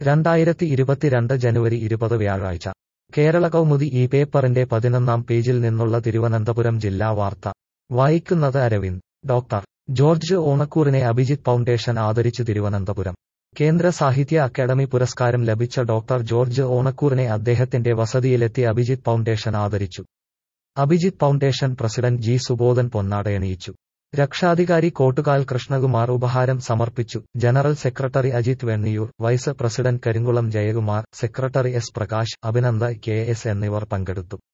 രണ്ടായിരത്തി ഇരുപത്തിരണ്ട് ജനുവരി ഇരുപത് വ്യാഴാഴ്ച കേരള കൗമുദി ഈ പേപ്പറിന്റെ പതിനൊന്നാം പേജിൽ നിന്നുള്ള തിരുവനന്തപുരം ജില്ലാ വാർത്ത വായിക്കുന്നത് അരവിന്ദ് ഡോക്ടർ ജോർജ് ഓണക്കൂറിനെ അഭിജിത്ത് ഫൗണ്ടേഷൻ ആദരിച്ചു തിരുവനന്തപുരം കേന്ദ്ര സാഹിത്യ അക്കാദമി പുരസ്കാരം ലഭിച്ച ഡോക്ടർ ജോർജ് ഓണക്കൂറിനെ അദ്ദേഹത്തിന്റെ വസതിയിലെത്തി അഭിജിത്ത് ഫൗണ്ടേഷൻ ആദരിച്ചു Abhijith foundation president G Subodhan പൊന്നാടയണിയിച്ചു രക്ഷാധികാരി കോട്ടുകാൽ കൃഷ്ണകുമാർ ഉപഹാരം സമർപ്പിച്ചു general secretary Ajith Venniyoor vice president Karinkulam Jayakumar secretary S Prakash Abhinanda K S എന്നിവർ പങ്കെടുത്തു